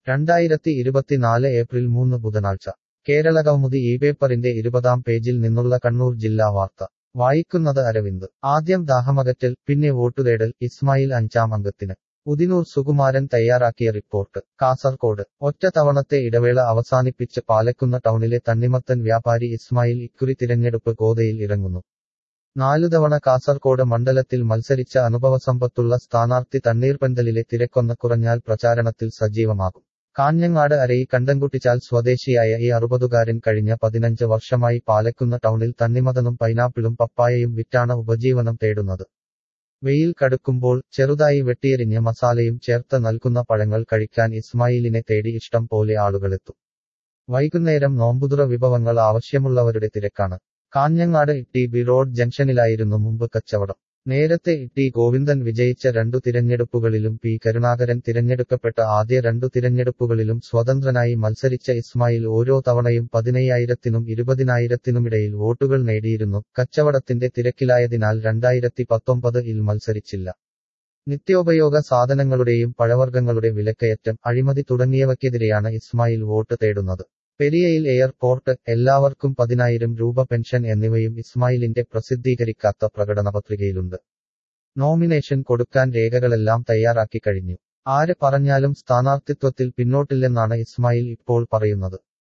രണ്ടായിരത്തി ഇരുപത്തിനാല് ഏപ്രിൽ മൂന്ന് ബുധനാഴ്ച കേരളകൗമുദി ഈ പേപ്പറിന്റെ ഇരുപതാം പേജിൽ നിന്നുള്ള കണ്ണൂർ ജില്ലാ വാർത്ത വായിക്കുന്നത് അരവിന്ദ് ആദ്യം ദാഹമകറ്റൽ പിന്നെ വോട്ടുതേടൽ ഇസ്മായിൽ അഞ്ചാം അംഗത്തിന് ഉദിനൂർ സുകുമാരൻ തയ്യാറാക്കിയ റിപ്പോർട്ട് കാസർകോട് ഒറ്റ തവണത്തെ ഇടവേള അവസാനിപ്പിച്ച് പാലക്കുന്ന ടൗണിലെ തണ്ണിമത്തൻ വ്യാപാരി ഇസ്മായിൽ ഇക്കുറി തിരഞ്ഞെടുപ്പ് ഗോതയിൽ ഇറങ്ങുന്നു നാലുതവണ കാസർകോട് മണ്ഡലത്തിൽ മത്സരിച്ച അനുഭവസമ്പത്തുള്ള സ്ഥാനാർത്ഥി തണ്ണീർപന്തലിലെ തിരക്കൊന്ന് കുറഞ്ഞാൽ പ്രചാരണത്തിൽ സജീവമാകും കാഞ്ഞങ്ങാട് അരയി കണ്ടൻകുട്ടിച്ചാൽ സ്വദേശിയായ ഈ അറുപതുകാരൻ കഴിഞ്ഞ പതിനഞ്ച് വർഷമായി പാലക്കുന്ന ടൗണിൽ തണ്ണിമതനും പൈനാപ്പിളും പപ്പായയും വിറ്റാണ് ഉപജീവനം തേടുന്നത് വെയിൽ കടുക്കുമ്പോൾ ചെറുതായി വെട്ടിയെറിഞ്ഞ് മസാലയും ചേർത്ത് നൽകുന്ന പഴങ്ങൾ കഴിക്കാൻ ഇസ്മായിലിനെ തേടി ഇഷ്ടം പോലെ ആളുകളെത്തും വൈകുന്നേരം നോമ്പുതുറ വിഭവങ്ങൾ ആവശ്യമുള്ളവരുടെ തിരക്കാണ് കാഞ്ഞങ്ങാട് ടി ബി റോഡ് ജംഗ്ഷനിലായിരുന്നു മുമ്പ് കച്ചവടം നേരത്തെ ടി ഗോവിന്ദൻ വിജയിച്ച രണ്ടു തിരഞ്ഞെടുപ്പുകളിലും പി കരുണാകരൻ തിരഞ്ഞെടുക്കപ്പെട്ട ആദ്യ രണ്ടു തിരഞ്ഞെടുപ്പുകളിലും സ്വതന്ത്രനായി മത്സരിച്ച ഇസ്മായിൽ ഓരോ തവണയും പതിനയ്യായിരത്തിനും ഇരുപതിനായിരത്തിനുമിടയിൽ വോട്ടുകൾ നേടിയിരുന്നു കച്ചവടത്തിന്റെ തിരക്കിലായതിനാൽ രണ്ടായിരത്തി പത്തൊമ്പത് ഇൽ മത്സരിച്ചില്ല നിത്യോപയോഗ സാധനങ്ങളുടെയും പഴവർഗ്ഗങ്ങളുടെ വിലക്കയറ്റം അഴിമതി തുടങ്ങിയവയ്ക്കെതിരെയാണ് ഇസ്മായിൽ വോട്ട് തേടുന്നത് പെരിയയിൽ എയർപോർട്ട് എല്ലാവർക്കും പതിനായിരം രൂപ പെൻഷൻ എന്നിവയും ഇസ്മായിലിന്റെ പ്രസിദ്ധീകരിക്കാത്ത പ്രകടനപത്രികയിലുണ്ട് നോമിനേഷൻ കൊടുക്കാൻ രേഖകളെല്ലാം തയ്യാറാക്കി കഴിഞ്ഞു ആര് പറഞ്ഞാലും സ്ഥാനാർത്ഥിത്വത്തിൽ പിന്നോട്ടില്ലെന്നാണ് ഇസ്മായിൽ ഇപ്പോൾ പറയുന്നത്